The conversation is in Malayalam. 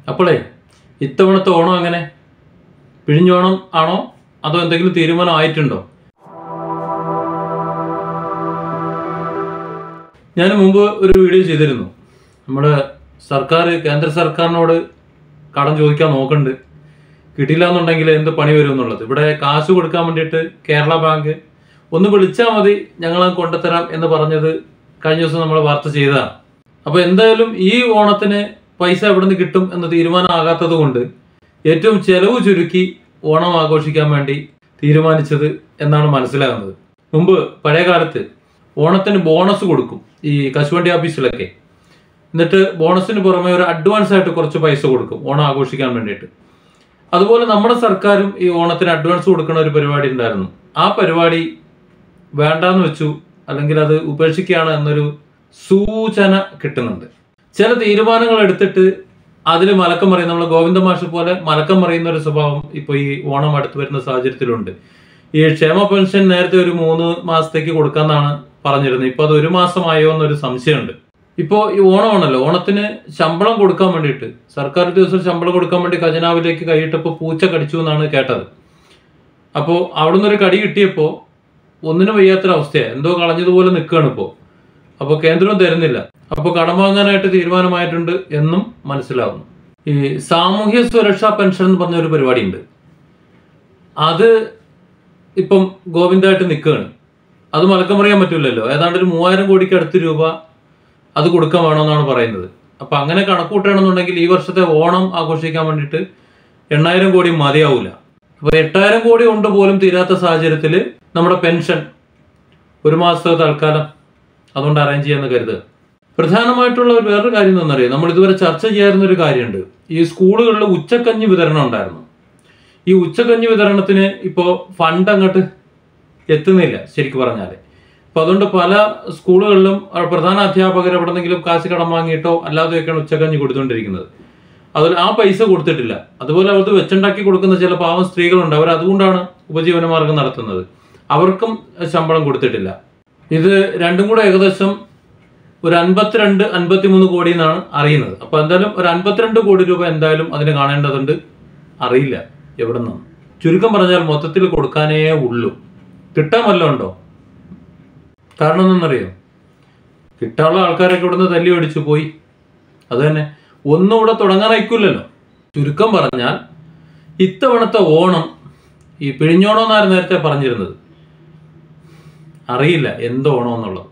അപ്പോളേ ഇത്തവണത്തെ ഓണം എങ്ങനെ പിഴിഞ്ഞോണം ആണോ അതോ എന്തെങ്കിലും തീരുമാനം ആയിട്ടുണ്ടോ ഞാൻ മുമ്പ് ഒരു വീഡിയോ ചെയ്തിരുന്നു നമ്മുടെ സർക്കാർ കേന്ദ്ര സർക്കാരിനോട് കടം ചോദിക്കാൻ നോക്കുന്നുണ്ട് കിട്ടില്ല എന്നുണ്ടെങ്കിൽ എന്ത് പണി വരും എന്നുള്ളത് ഇവിടെ കാശ് കൊടുക്കാൻ വേണ്ടിയിട്ട് കേരള ബാങ്ക് ഒന്ന് വിളിച്ചാൽ മതി ഞങ്ങൾ കൊണ്ടുത്തരാം എന്ന് പറഞ്ഞത് കഴിഞ്ഞ ദിവസം നമ്മൾ വാർത്ത ചെയ്തതാണ് അപ്പോൾ എന്തായാലും ഈ ഓണത്തിന് പൈസ എവിടെ നിന്ന് കിട്ടും എന്ന് തീരുമാനമാകാത്തത് കൊണ്ട് ഏറ്റവും ചെലവ് ചുരുക്കി ഓണം ആഘോഷിക്കാൻ വേണ്ടി തീരുമാനിച്ചത് എന്നാണ് മനസ്സിലാകുന്നത് മുമ്പ് പഴയ കാലത്ത് ഓണത്തിന് ബോണസ് കൊടുക്കും ഈ കശുവണ്ടി ഓഫീസിലൊക്കെ എന്നിട്ട് ബോണസിന് പുറമെ ഒരു അഡ്വാൻസ് ആയിട്ട് കുറച്ച് പൈസ കൊടുക്കും ഓണം ആഘോഷിക്കാൻ വേണ്ടിയിട്ട് അതുപോലെ നമ്മുടെ സർക്കാരും ഈ ഓണത്തിന് അഡ്വാൻസ് കൊടുക്കുന്ന ഒരു പരിപാടി ഉണ്ടായിരുന്നു ആ പരിപാടി വേണ്ടാന്ന് വെച്ചു അല്ലെങ്കിൽ അത് ഉപേക്ഷിക്കുകയാണ് എന്നൊരു സൂചന കിട്ടുന്നുണ്ട് ചില തീരുമാനങ്ങൾ എടുത്തിട്ട് അതിൽ മലക്കം പറയുന്ന നമ്മൾ ഗോവിന്ദ മാഷ് പോലെ മലക്കം പറയുന്ന ഒരു സ്വഭാവം ഇപ്പോൾ ഈ ഓണം അടുത്ത് വരുന്ന സാഹചര്യത്തിലുണ്ട് ഈ ക്ഷേമ പെൻഷൻ നേരത്തെ ഒരു മൂന്ന് മാസത്തേക്ക് കൊടുക്കാന്നാണ് പറഞ്ഞിരുന്നത് ഇപ്പൊ അത് ഒരു മാസമായോ എന്നൊരു സംശയമുണ്ട് ഇപ്പോ ഈ ഓണമാണല്ലോ ഓണത്തിന് ശമ്പളം കൊടുക്കാൻ വേണ്ടിയിട്ട് സർക്കാർ ദിവസം ശമ്പളം കൊടുക്കാൻ വേണ്ടി ഖജനാവിലേക്ക് കൈയിട്ടപ്പോൾ പൂച്ച കടിച്ചു എന്നാണ് കേട്ടത് അപ്പോൾ അവിടുന്ന് ഒരു കടി കിട്ടിയപ്പോൾ ഒന്നിനും വയ്യാത്തൊരവസ്ഥയാണ് എന്തോ കളഞ്ഞതുപോലെ നിൽക്കുകയാണ് ഇപ്പോൾ അപ്പോൾ കേന്ദ്രം തരുന്നില്ല അപ്പോൾ കടം വാങ്ങാനായിട്ട് തീരുമാനമായിട്ടുണ്ട് എന്നും മനസ്സിലാവുന്നു ഈ സാമൂഹ്യ സുരക്ഷാ പെൻഷൻ എന്ന് പറഞ്ഞ ഒരു പരിപാടി ഉണ്ട് അത് ഇപ്പം ഗോവിന്ദായിട്ട് നിൽക്കുകയാണ് അത് മലക്കം പറയാൻ പറ്റില്ലല്ലോ ഏതാണ്ട് ഒരു മൂവായിരം കോടിക്ക് അടുത്ത് രൂപ അത് കൊടുക്കാൻ വേണമെന്നാണ് പറയുന്നത് അപ്പൊ അങ്ങനെ കണക്ക് കൂട്ടുകയാണെന്നുണ്ടെങ്കിൽ ഈ വർഷത്തെ ഓണം ആഘോഷിക്കാൻ വേണ്ടിയിട്ട് എണ്ണായിരം കോടി മതിയാവൂല അപ്പൊ എട്ടായിരം കോടി കൊണ്ട് പോലും തീരാത്ത സാഹചര്യത്തിൽ നമ്മുടെ പെൻഷൻ ഒരു മാസത്തെ തൽക്കാലം അതുകൊണ്ട് അറേഞ്ച് ചെയ്യാന്ന് കരുതുക പ്രധാനമായിട്ടുള്ള ഒരു വേറൊരു കാര്യം എന്താണെന്നറിയാം നമ്മൾ ഇതുവരെ ചർച്ച ചെയ്യാറുന്ന ഒരു കാര്യമുണ്ട് ഈ സ്കൂളുകളിൽ ഉച്ചക്കഞ്ഞി വിതരണം ഉണ്ടായിരുന്നു ഈ ഉച്ചക്കഞ്ഞി വിതരണത്തിന് ഇപ്പോൾ ഫണ്ട് അങ്ങോട്ട് എത്തുന്നില്ല ശരിക്കും പറഞ്ഞാൽ അപ്പോൾ അതുകൊണ്ട് പല സ്കൂളുകളിലും ആ പ്രധാന അധ്യാപകർ എവിടെന്നെങ്കിലും കാശ് കടം വാങ്ങിയിട്ടോ അല്ലാതെയൊക്കെയാണ് ഉച്ചക്കഞ്ഞി കൊടുത്തുകൊണ്ടിരിക്കുന്നത് അതിൽ ആ പൈസ കൊടുത്തിട്ടില്ല അതുപോലെ അവർക്ക് വെച്ചുണ്ടാക്കി കൊടുക്കുന്ന ചില പാവം സ്ത്രീകളുണ്ട് അവർ അതുകൊണ്ടാണ് ഉപജീവന മാർഗം നടത്തുന്നത് അവർക്കും ശമ്പളം കൊടുത്തിട്ടില്ല ഇത് രണ്ടും കൂടെ ഏകദേശം ഒരു അൻപത്തിരണ്ട് അൻപത്തിമൂന്ന് കോടി എന്നാണ് അറിയുന്നത് അപ്പൊ എന്തായാലും ഒരു അൻപത്തിരണ്ട് കോടി രൂപ എന്തായാലും അതിന് കാണേണ്ടതുണ്ട് അറിയില്ല എവിടെ നിന്നാണ് ചുരുക്കം പറഞ്ഞാൽ മൊത്തത്തിൽ കൊടുക്കാനേ ഉള്ളൂ കിട്ടാൻ വല്ലതും ഉണ്ടോ കാരണം എന്തെന്നറിയോ കിട്ടാനുള്ള ആൾക്കാരൊക്കെ ഇവിടുന്ന് തല്ലി അടിച്ചു പോയി അത് തന്നെ ഒന്നും ഇവിടെ തുടങ്ങാൻ അയക്കില്ലല്ലോ ചുരുക്കം പറഞ്ഞാൽ ഇത്തവണത്തെ ഓണം ഈ പിഴിഞ്ഞോണം എന്നായിരുന്നു നേരത്തെ പറഞ്ഞിരുന്നത് അറിയില്ല എന്ത് ഓണം എന്നുള്ളത്